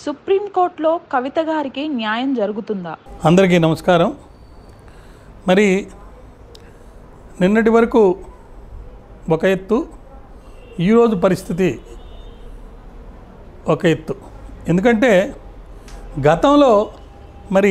సుప్రీంకోర్టులో కవిత గారికి న్యాయం జరుగుతుందా అందరికీ నమస్కారం మరి నిన్నటి వరకు ఒక ఎత్తు ఈరోజు పరిస్థితి ఒక ఎత్తు ఎందుకంటే గతంలో మరి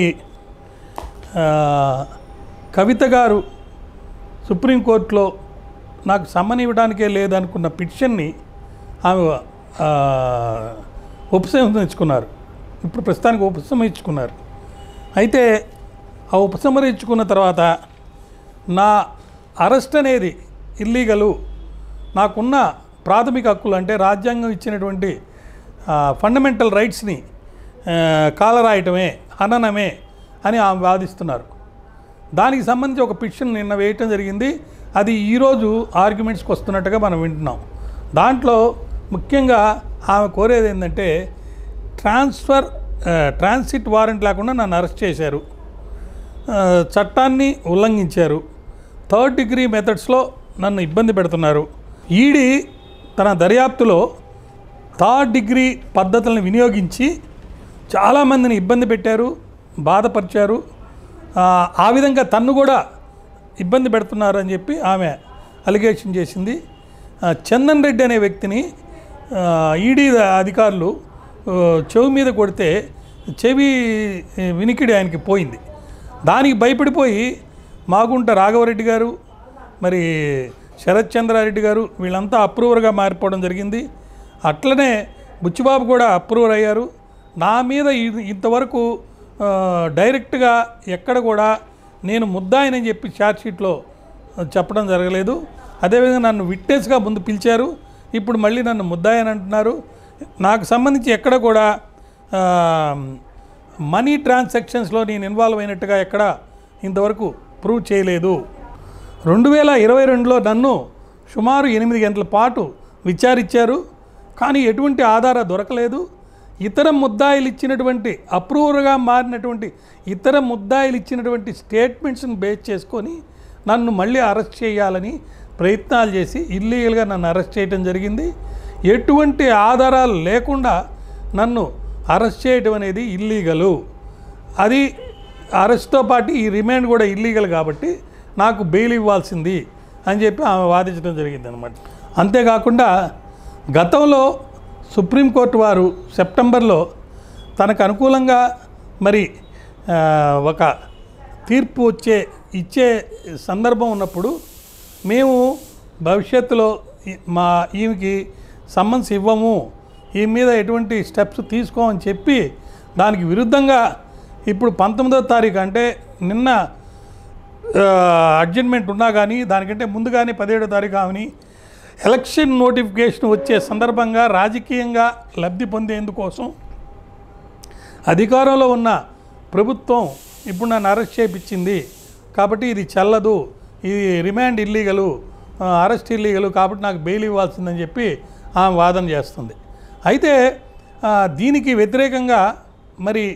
ఆ, కవిత గారు సుప్రీంకోర్టులో నాకు సమ్మన్ ఇవ్వడానికే లేదనుకున్న పిటిషన్ని ఆమె ఆ, ఉపసంహరించుకున్నారు ఇప్పుడు ప్రస్తుతానికి ఉపసంహరించుకున్నారు అయితే ఆ ఉపసంహరించుకున్న తర్వాత నా అరెస్ట్ అనేది ఇల్లీగలు నాకున్న ప్రాథమిక హక్కులు అంటే రాజ్యాంగం ఇచ్చినటువంటి ఫండమెంటల్ రైట్స్ని కాలరాయటమే హననమే అని ఆమె వాదిస్తున్నారు దానికి సంబంధించి ఒక పిటిషన్ నిన్న వేయటం జరిగింది అది ఈరోజు ఆర్గ్యుమెంట్స్కి వస్తున్నట్టుగా మనం వింటున్నాం దాంట్లో ముఖ్యంగా ఆమె కోరేది ఏంటంటే ట్రాన్స్ఫర్ ఆ, ట్రాన్సిట్ వారెంట్ లేకుండా నన్ను అరెస్ట్ చేశారు ఆ, చట్టాన్ని ఉల్లంఘించారు థర్డ్ డిగ్రీ మెథడ్స్లో నన్ను ఇబ్బంది పెడుతున్నారు ఈడీ తన దర్యాప్తులో థర్డ్ డిగ్రీ పద్ధతులను వినియోగించి చాలామందిని ఇబ్బంది పెట్టారు బాధపరిచారు ఆ, ఆ విధంగా తన్ను కూడా ఇబ్బంది పెడుతున్నారు అని చెప్పి ఆమె అలిగేషన్ చేసింది ఆ, చందన్ రెడ్డి అనే వ్యక్తిని ఆ, ఈడీ అధికారులు ఆ, చెవి మీద కొడితే చెవి ఆ, వినికిడి ఆయనకి పోయింది దానికి భయపడిపోయి మాగుంట రాఘవరెడ్డి గారు మరి శరత్ చంద్రారెడ్డి గారు వీళ్ళంతా అప్రూవర్గా మారిపోవడం జరిగింది అట్లనే బుచ్చిబాబు కూడా అప్రూవర్ అయ్యారు నా మీద ఇ- ఇంతవరకు ఆ, డైరెక్ట్గా ఎక్కడ కూడా నేను ముద్దాయనని చెప్పి ఛార్జ్షీట్లో చెప్పడం జరగలేదు అదేవిధంగా నన్ను విట్నెస్గా ముందు పిలిచారు ఇప్పుడు మళ్ళీ నన్ను ముద్దాయని అంటున్నారు నాకు సంబంధించి ఎక్కడ కూడా ఆ, మనీ ట్రాన్సాక్షన్స్లో నేను ఇన్వాల్వ్ అయినట్టుగా ఎక్కడ ఇంతవరకు ప్రూవ్ చేయలేదు రెండు వేల ఇరవై రెండులో నన్ను సుమారు ఎనిమిది గంటల పాటు విచారించారు కానీ ఎటువంటి ఆధార దొరకలేదు ఇతర ముద్దాయిలు ఇచ్చినటువంటి అప్రూవర్గా మారినటువంటి ఇతర ముద్దాయిలు ఇచ్చినటువంటి స్టేట్మెంట్స్ని బేస్ చేసుకొని నన్ను మళ్ళీ అరెస్ట్ చేయాలని ప్రయత్నాలు చేసి ఇల్లీగల్గా నన్ను అరెస్ట్ చేయడం జరిగింది ఎటువంటి ఆధారాలు లేకుండా నన్ను అరెస్ట్ చేయడం అనేది ఇల్లీగలు అది అరెస్ట్తో పాటు ఈ రిమాండ్ కూడా ఇల్లీగల్ కాబట్టి నాకు బెయిల్ ఇవ్వాల్సింది అని చెప్పి ఆమె వాదించడం జరిగింది అనమాట అంతేకాకుండా గతంలో సుప్రీంకోర్టు వారు సెప్టెంబర్లో తనకు అనుకూలంగా మరి ఆ, ఒక తీర్పు వచ్చే ఇచ్చే సందర్భం ఉన్నప్పుడు మేము భవిష్యత్తులో ఈ- మా ఈమెకి సమ్మన్స్ ఇవ్వము ఈ మీద ఎటువంటి స్టెప్స్ తీసుకోమని చెప్పి దానికి విరుద్ధంగా ఇప్పుడు పంతొమ్మిదో తారీఖు అంటే నిన్న అడ్జస్ట్మెంట్ ఉన్నా కానీ దానికంటే ముందుగానే పదిహేడో తారీఖు ఆమెని ఎలక్షన్ నోటిఫికేషన్ వచ్చే సందర్భంగా రాజకీయంగా లబ్ధి పొందేందుకోసం అధికారంలో ఉన్న ప్రభుత్వం ఇప్పుడు నన్ను అరెస్ట్ చేయించింది కాబట్టి ఇది చెల్లదు ఇది రిమాండ్ ఇల్లీగలు ఆ, అరెస్ట్ ఇల్లీగలు కాబట్టి నాకు బెయిల్ ఇవ్వాల్సిందని చెప్పి ఆమె వాదన చేస్తుంది అయితే ఆ, దీనికి వ్యతిరేకంగా మరి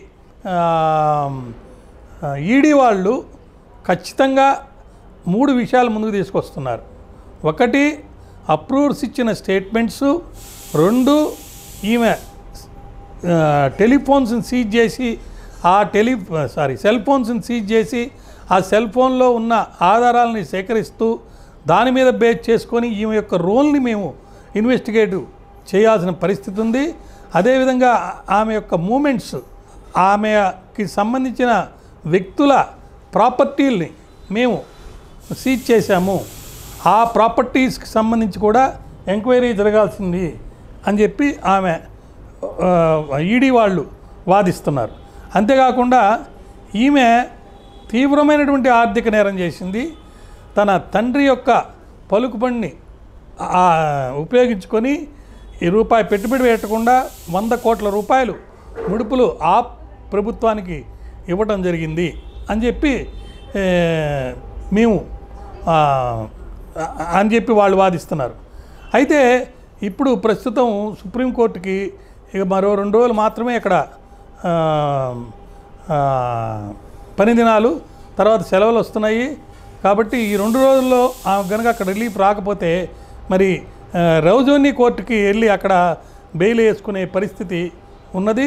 ఈడీ వాళ్ళు ఖచ్చితంగా మూడు విషయాలు ముందుకు తీసుకొస్తున్నారు ఒకటి అప్రూవ్స్ ఇచ్చిన స్టేట్మెంట్స్ రెండు ఈమె ఆ, టెలిఫోన్స్ని సీజ్ చేసి ఆ టెలి సారీ సెల్ ఫోన్స్ని సీజ్ చేసి ఆ సెల్ ఫోన్లో ఉన్న ఆధారాలని సేకరిస్తూ దాని మీద బేస్ చేసుకొని ఈమె యొక్క రోల్ని మేము ఇన్వెస్టిగేటివ్ చేయాల్సిన పరిస్థితి ఉంది అదేవిధంగా ఆమె యొక్క మూమెంట్స్ ఆమెకి సంబంధించిన వ్యక్తుల ప్రాపర్టీల్ని మేము సీజ్ చేశాము ఆ ప్రాపర్టీస్కి సంబంధించి కూడా ఎంక్వైరీ జరగాల్సింది అని చెప్పి ఆమె ఈడీ వాళ్ళు వాదిస్తున్నారు అంతేకాకుండా ఈమె తీవ్రమైనటువంటి ఆర్థిక నేరం చేసింది తన తండ్రి యొక్క పలుకుబడిని ఆ, ఉపయోగించుకొని ఈ రూపాయి పెట్టుబడి పెట్టకుండా వంద కోట్ల రూపాయలు ముడుపులు ఆ ప్రభుత్వానికి ఇవ్వటం జరిగింది అని చెప్పి ఏ, మేము ఆ, అని చెప్పి వాళ్ళు వాదిస్తున్నారు అయితే ఇప్పుడు ప్రస్తుతం సుప్రీంకోర్టుకి ఇక మరో రెండు రోజులు మాత్రమే ఇక్కడ ఆ, ఆ, పని దినాలు తర్వాత సెలవులు వస్తున్నాయి కాబట్టి ఈ రెండు రోజుల్లో ఆమె కనుక అక్కడ రిలీఫ్ రాకపోతే మరి ఆ, రౌజోని కోర్టుకి వెళ్ళి అక్కడ బెయిల్ వేసుకునే పరిస్థితి ఉన్నది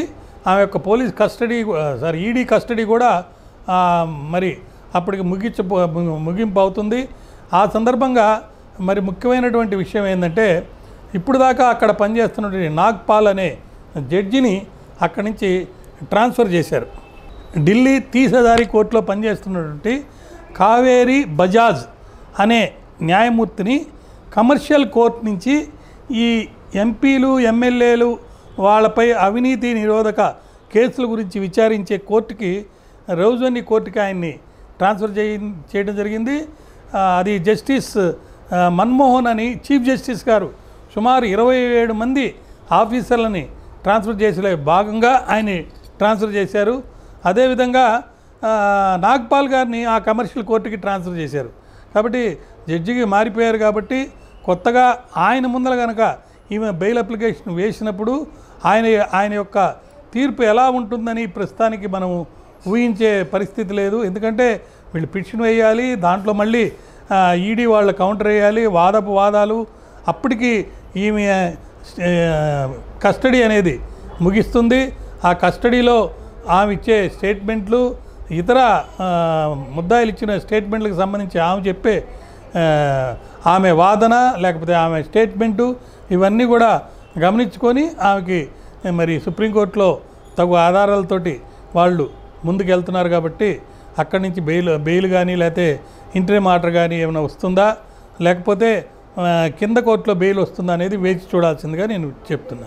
ఆమె యొక్క police custody sorry ED custody కూడా ఆ, మరి అప్పటికి ముగించ ముగింపు అవుతుంది ఆ సందర్భంగా మరి ముఖ్యమైనటువంటి విషయం ఏంటంటే ఇప్పుడు దాకా అక్కడ పనిచేస్తున్నటువంటి నాగ్పాల్ అనే జడ్జిని అక్కడి నుంచి ట్రాన్స్ఫర్ చేశారు ఢిల్లీ తీసదారి కోర్టులో పనిచేస్తున్నటువంటి కావేరి బజాజ్ అనే న్యాయమూర్తిని కమర్షియల్ కోర్ట్ నుంచి ఈ ఎంపీలు ఎమ్మెల్యేలు వాళ్ళపై అవినీతి నిరోధక కేసుల గురించి విచారించే కోర్టుకి రోజువన్నీ కోర్టుకి ఆయన్ని ట్రాన్స్ఫర్ చేయ చేయడం జరిగింది ఆ, అది జస్టిస్ ఆ, మన్మోహన్ అని చీఫ్ జస్టిస్ గారు సుమారు ఇరవై ఏడు మంది ఆఫీసర్లని ట్రాన్స్ఫర్ చేసే భాగంగా ఆయన ట్రాన్స్ఫర్ చేశారు అదేవిధంగా ఆ, నాగ్పాల్ గారిని ఆ కమర్షియల్ కోర్టుకి ట్రాన్స్ఫర్ చేశారు కాబట్టి జడ్జికి మారిపోయారు కాబట్టి కొత్తగా ఆయన ముందర కనుక ఈమె బెయిల్ అప్లికేషన్ వేసినప్పుడు ఆయన ఆయన యొక్క తీర్పు ఎలా ఉంటుందని ప్రస్తుతానికి మనం ఊహించే పరిస్థితి లేదు ఎందుకంటే వీళ్ళు పిటిషన్ వేయాలి దాంట్లో మళ్ళీ ఈడీ వాళ్ళ కౌంటర్ వేయాలి వాదపు వాదాలు అప్పటికి ఈమె ఆ, కస్టడీ అనేది ముగిస్తుంది ఆ కస్టడీలో ఆమె ఇచ్చే స్టేట్మెంట్లు ఇతర ఆ, ముద్దాయిలు ఇచ్చిన స్టేట్మెంట్లకు సంబంధించి ఆమె చెప్పే ఆ, ఆమె వాదన లేకపోతే ఆమె స్టేట్మెంటు ఇవన్నీ కూడా గమనించుకొని ఆమెకి మరి సుప్రీంకోర్టులో తగు ఆధారాలతోటి వాళ్ళు ముందుకెళ్తున్నారు కాబట్టి అక్కడి నుంచి బెయిల్ బెయిల్ కానీ లేకపోతే ఇంటర్మ్ ఆర్డర్ కానీ ఏమైనా వస్తుందా లేకపోతే ఆ, కింద కోర్టులో బెయిల్ వస్తుందా అనేది వేచి చూడాల్సిందిగా నేను చెప్తున్నాను